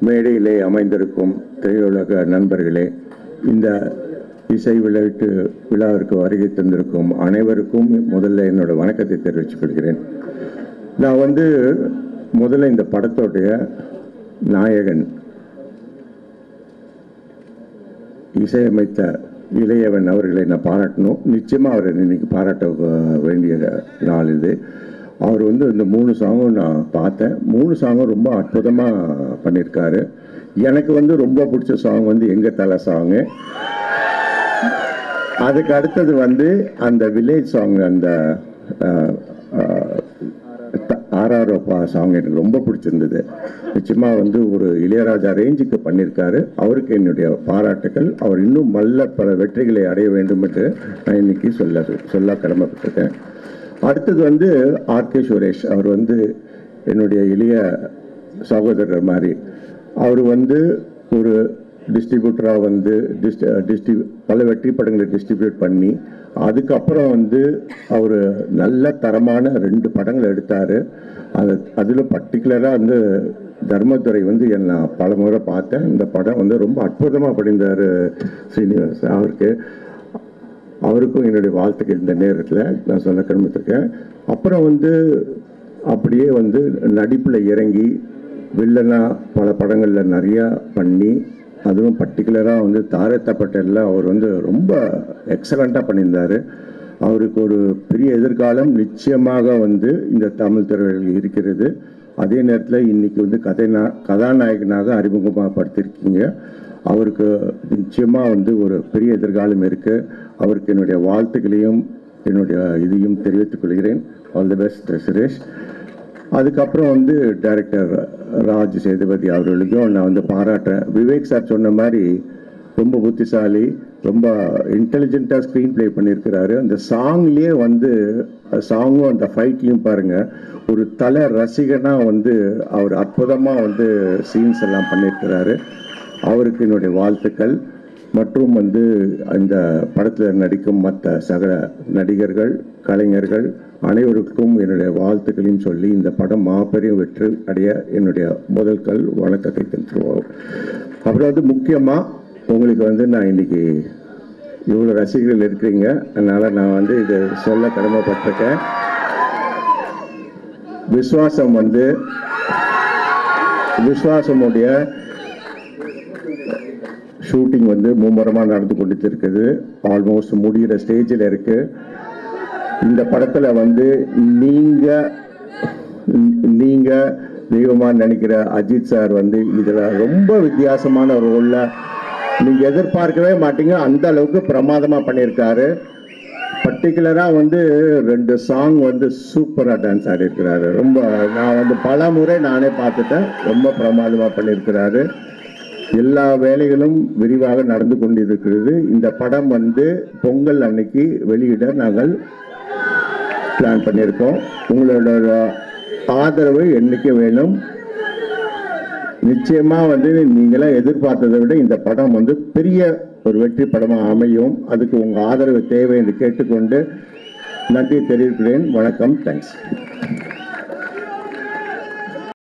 மேடையிலே அமைந்திருக்கும் திரையுலக நண்பர்களே இந்த இசை விளையாட்டு விழாவிற்கு வருகை தந்திருக்கும் அனைவருக்கும் முதல்ல என்னோட வணக்கத்தை தெரிவித்துக் கொள்கிறேன் நான் வந்து முதல்ல இந்த படத்தோடைய நாயகன் இசையமைத்த இளையவன் அவர்களை நான் பாராட்டணும் நிச்சயமாக அவரை இன்னைக்கு பாராட்ட அஹ், வேண்டிய நாள் இது அவர் வந்து இந்த மூணு சாங்கும் நான் பார்த்தேன் மூணு சாங்கும் ரொம்ப அற்புதமாக பண்ணியிருக்காரு எனக்கு வந்து ரொம்ப பிடிச்ச சாங் வந்து எங்க தலை சாங்கு அதுக்கு அடுத்தது வந்து அந்த வில்லேஜ் சாங் அந்த அஹ், அஹ், த- ஆர்ஆர்ஓ சாங் எனக்கு ரொம்ப பிடிச்சிருந்தது நிச்சயமா வந்து ஒரு இளையராஜா ரேஞ்சுக்கு பண்ணியிருக்காரு அவருக்கு என்னுடைய பாராட்டுகள் அவர் இன்னும் நல்ல பல வெற்றிகளை அடைய வேண்டும் என்று நான் இன்னைக்கு சொல்ல சொல்ல கடமைப்பட்டிருக்கேன் அடுத்தது வந்து ஆர்கே சுரேஷ் அவர் வந்து என்னுடைய இளைய சகோதரர் மாதிரி அவர் வந்து ஒரு டிஸ்ட்ரிபியூட்டராக வந்து டிஸ்ட் டிஸ்ட்ரி பல வெற்றி படங்களை டிஸ்ட்ரிபியூட் பண்ணி அதுக்கப்புறம் வந்து அவர் நல்ல தரமான ரெண்டு படங்கள் எடுத்தார் அது அதில் பர்டிகுலராக வந்து தர்மதுரை வந்து என்ன பல முறை பார்த்தேன் இந்த படம் வந்து ரொம்ப அற்புதமாக பண்ணியிருந்தார் ஸ்ரீனிவாஸ் அவருக்கு அவருக்கும் என்னுடைய வாழ்த்துக்கள் இந்த நேரத்தில் நான் சொல்ல கடமைத்திருக்கேன் அப்புறம் வந்து அப்படியே வந்து நடிப்பில் இறங்கி வில்லனா பல படங்களில் நிறையா பண்ணி அதுவும் பர்டிகுலராக வந்து தாரத்தப்பட்டெல்லாம் அவர் வந்து ரொம்ப எக்ஸலண்ட்டாக பண்ணியிருந்தார் அவருக்கு ஒரு பெரிய எதிர்காலம் நிச்சயமாக வந்து இந்த தமிழ் திரையில் இருக்கிறது அதே நேரத்தில் இன்னைக்கு வந்து கதை கதாநாயகனாக அறிமுகமாக படுத்திருக்கீங்க அவருக்கு நிச்சயமாக வந்து ஒரு பெரிய எதிர்காலம் இருக்கு அவருக்கு என்னுடைய வாழ்த்துக்களையும் என்னுடைய இதையும் தெரிவித்துக் கொள்கிறேன் ஆல் தி பெஸ்ட் சுரேஷ் அதுக்கப்புறம் வந்து டைரக்டர் ராஜ் சேதுபதி அவர்களுக்கும் நான் வந்து பாராட்டுறேன் விவேக் சார் சொன்ன மாதிரி ரொம்ப புத்திசாலி ரொம்ப இன்டெலிஜென்ட்டாக ஸ்க்ரீன் ப்ளே பண்ணியிருக்கிறாரு அந்த சாங்லேயே வந்து சாங்கும் அந்த ஃபைட்லையும் பாருங்க ஒரு தலை ரசிகனாக வந்து அவர் அற்புதமாக வந்து சீன்ஸ் எல்லாம் பண்ணியிருக்கிறாரு அவருக்கு என்னுடைய வாழ்த்துக்கள் மற்றும் வந்து அந்த படத்தில் நடிக்கும் மற்ற சக நடிகர்கள் கலைஞர்கள் அனைவருக்கும் என்னுடைய வாழ்த்துக்களையும் சொல்லி இந்த படம் மாபெரும் வெற்றி அடைய என்னுடைய முதல் கல் வணக்கத்தை தெரிவித்துருவோம் அப்புறம் வந்து முக்கியமாக உங்களுக்கு வந்து நான் இன்னைக்கு இவ்வளோ ரசிகர்கள் இருக்கிறீங்க அதனால் நான் வந்து இதை சொல்ல கடமைப்பட்டிருக்கேன் விஸ்வாசம் வந்து விஸ்வாசமுடைய ஷூட்டிங் வந்து மும்முரமாக நடந்து கொண்டு இருக்குது ஆல்மோஸ்ட் முடிகிற ஸ்டேஜில் இருக்கு இந்த படத்தில் வந்து நீங்கள் நீங்கள் தெய்வமாக நினைக்கிற அஜித் சார் வந்து இதில் ரொம்ப வித்தியாசமான ஒரு ரோலில் நீங்கள் எதிர்பார்க்கவே மாட்டீங்க அந்த அளவுக்கு பிரமாதமாக பண்ணியிருக்காரு பர்டிகுலராக வந்து ரெண்டு சாங் வந்து சூப்பராக டான்ஸ் ஆடியிருக்கிறாரு ரொம்ப நான் வந்து பல முறை நானே பார்த்துட்டேன் ரொம்ப பிரமாதமாக பண்ணியிருக்கிறாரு எல்லா வேலைகளும் விரிவாக நடந்து கொண்டிருக்கிறது இந்த படம் வந்து பொங்கல் அன்னைக்கு வெளியிட நாங்கள் பிளான் பண்ணியிருக்கோம் உங்களோட ஆதரவு என்னைக்கு வேணும் நிச்சயமா வந்து நீங்களாம் எதிர்பார்த்ததை விட இந்த படம் வந்து பெரிய ஒரு வெற்றி படமாக அமையும் அதுக்கு உங்க ஆதரவு தேவை என்று கேட்டுக்கொண்டு நன்றி தெரிவிக்கிறேன் வணக்கம் தேங்க்ஸ்